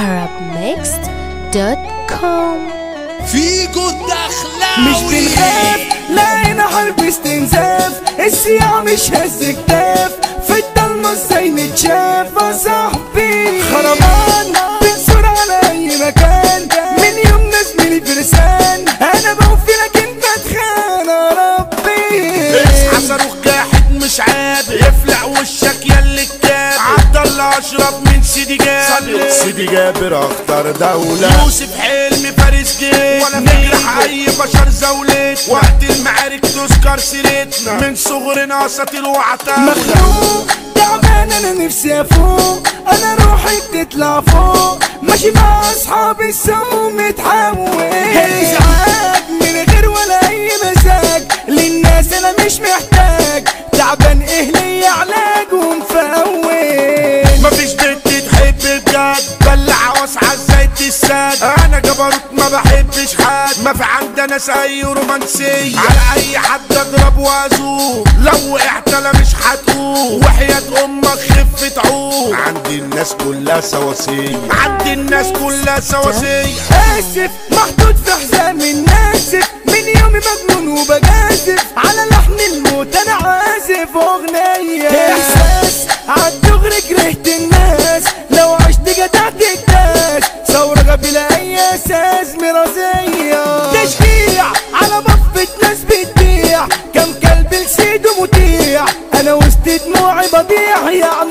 arabmixed.com فيجو الدخلاوي مش بنخاف لقينا حرب استنزاف السياح مش هز كتاف في الضلمة ازاي نتشاف يا صاحبي خربان بنصور على اي مكان من يوم ناس ملي فرسان انا بوفي لكن بتخان يا ربي اصحى صاروخ جاحد مش عابر يفلع وشك ياللي الكاب عبد الله اشرف من سيدي جابر سيدي جابر اختار دولة يوسف حلمي فارس جيت ولا نجرح اي بشر زولت وقت المعارك تذكر سيرتنا من صغرنا اساطير وعتاولة مخنوق تعبان انا نفسي افوق انا روحي بتطلع فوق ماشي مع اصحابي السوق متحول ازعاج من غير ولا اي مزاج للناس انا مش محتاج تعبان ايه ليا علاج ومفول مفيش بنت تحب بجد بلع واسعى ازاي تساد انا جبروت ما بحبش حد ما في عندنا اي رومانسية على اي حد اضرب وازوق لو وقعت انا مش هتقوم وحياة امك خف تعوق عندي الناس كلها سواسية عندي الناس كلها سواسية اسف محطوط في حزام الناسف من يومي مجنون وبجازف على لحن الموت انا عازف اغنية احساس عالدغري كرهت الناس لو عشت جدعت الناس ثورة بلا اي اساس مرازية تشجيع على بفة ناس بتبيع كم كلب لسيده مطيع انا وسط دموعي بضيع يا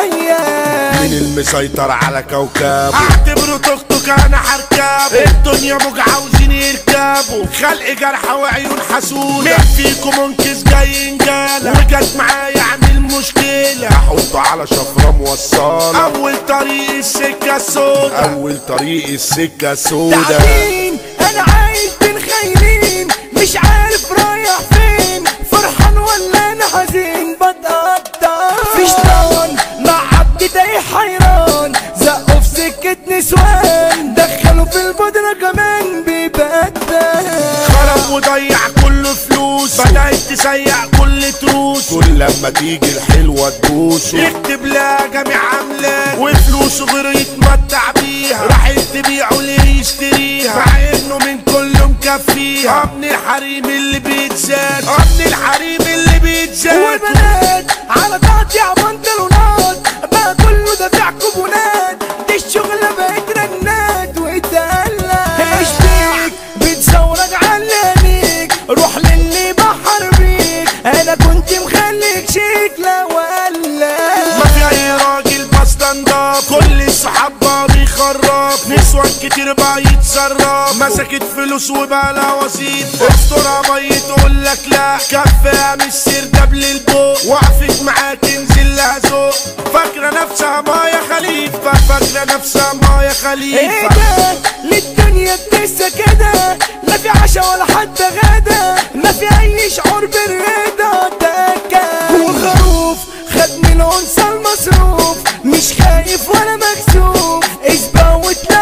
عينيا مين المسيطر على كوكب اعتبره تخطك انا حركب الدنيا موج عاوزين يركبوا خلق جرحى وعيون حسودة مين فيكم منكس جاي ينجالة وجت معايا عامل مشكلة احطه على شفرة موصلة اول طريق السكة السودا اول طريق السكة سودا تعبين انا عايش بين خاينين مش عارف رايح فين فرحان ولا انا حزين بتقطع في شيطان مع عبد تايه حيران زقوا في سكة نسوان دخلوا في البودرة كمان بيبدل خرب وضيع كل فلوس بدأت تسيع كل تروس كل لما تيجي الحلوة تبوسه يكتب لها جميع املاك وفلوسه غير يتمتع بيها راح تبيعه ليه يشتريها مع انه من كله مكفيها ابن الحريم اللي بيتزاد ابن الحريم اللي بيتزاد والبنات على تقطيع بنطلونات بقى كله دافع كوبونات دي الشغلة بقت رنات واتقلق اشتيك بتزورك علانيك روح للي بحر بيك انا كنت مخليك شيك لا ولا ما في اي راجل بستنضاف كل الصحاب بقى بيخرب نسوان كتير بقى يتصرف مسكت فلوس وبقى لها وسيط استرها مية تقول لك لا كفاها مش سرداب للبوق وقفت معاك انزل لها ذوق فاكرة نفسها مايا خليفة فاكرة نفسها مايا ايه خليفة ده للدنيا بتنسى كده لا في عشا ولا حتى غدا ما في اي شعور بالرضا تكا وخروف خدني الانثى المصروف مش خايف ولا مكسوف اسبق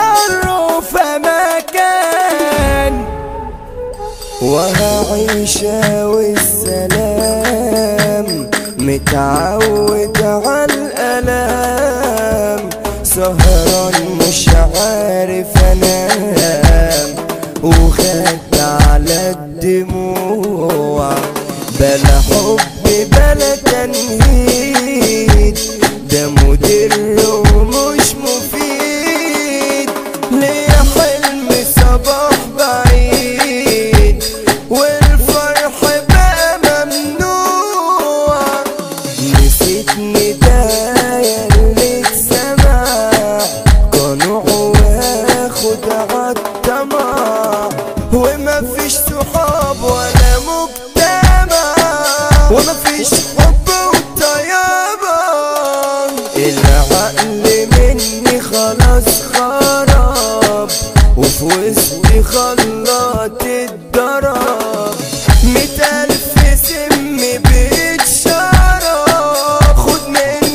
وتعرف مكان وهعيش والسلام متعود على الألام سهران مش عارف انام وخدت على الدموع بلا حب بلا تنهيد ده مدر ومش مفيد ليا حلم صباح بعيد والفرح بقى ممنوع نسيتني داير للسماع قنوع واخد عالطمع ومفيش صحاب ولا مجتمع ومفيش حب وطيابة العقل مني خلاص خراب وفي وسطي خلاط الضرب ميت ألف سم بيتشرب خد من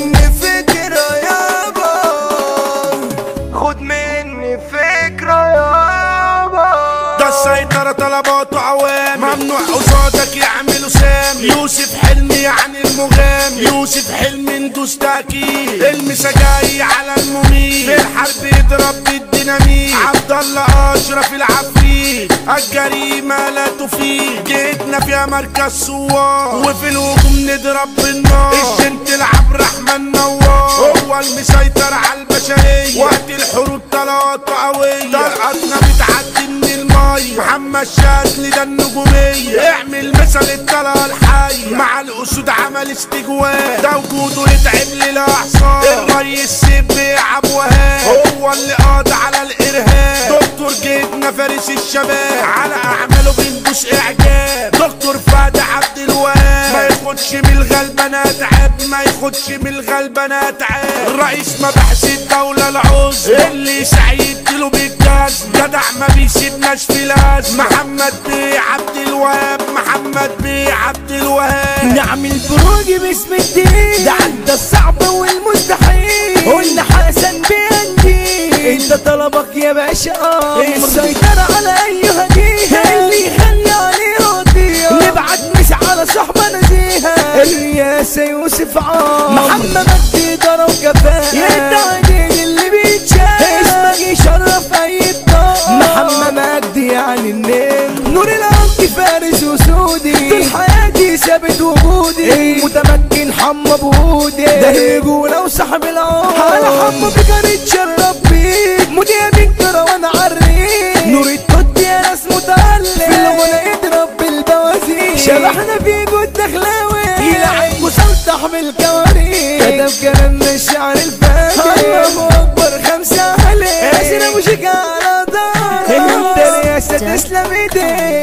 حامي يوسف حلم ندوس تأكيد المسجاي على المميت في الحرب يضرب بالديناميت عبد الله اشرف العفريت الجريمة لا تفيد جيتنا فيها مركز سوار وفي الهجوم نضرب بالنار الجنت العب رحمن نوار هو المسيطر على البشرية وقت الحروب طلقاته قوية طلقاتنا بتعدي من المية محمد شاذلي ده النجومية اعمل مثل الطلقة الحية مع الأسود عمل استجواب ده وجوده يتعب للأعصاب الريس سيب بيلعب وهاب هو اللي قاضي على الإرهاب دكتور جيتنا فارس الشباب على أعماله بندوس إعجاب دكتور فهد عبد الوهاب ما ياخدش من الغلبانات عيب ما ياخدش من الغلبانات عيب رئيس مباحث الدولة العظمى اللي سعيد له بالجاز جدع ما بيسيبناش في لازم محمد بيه عبد الوهاب محمد بيه عبد الوهاب نعمل بروج باسم الدين ده عدى الصعب والمستحيل قلنا حسن بيدي انت طلبك يا باشا امر السيطرة على اي هدية اللي يخلي عليه راضية نبعت مش على صحبة نزيهة الرئاسة يوسف عام محمد مجدي إدارة وكفاءة يدعي اللي بيتشاف اسمك يشرف اي بطاقة محمد مجدي يعني النجم نور العمق فارس وسودي طول حياتي ثابت وجودي متمكن حمى بودي ده رجولة وصاحب العمر على حمى بكر اتشرف بيك مذيع بكرة وانا عريك نور التوت يا ناس متألق في الغنى يضرب بالبوازيك شبحنا في جود دخلاوي يلعب مسلطح بالكوارث كتب كلام الشعر الفاجر الله اكبر خمسة عليه اسنا مش على دار انت يا تسلم ايديك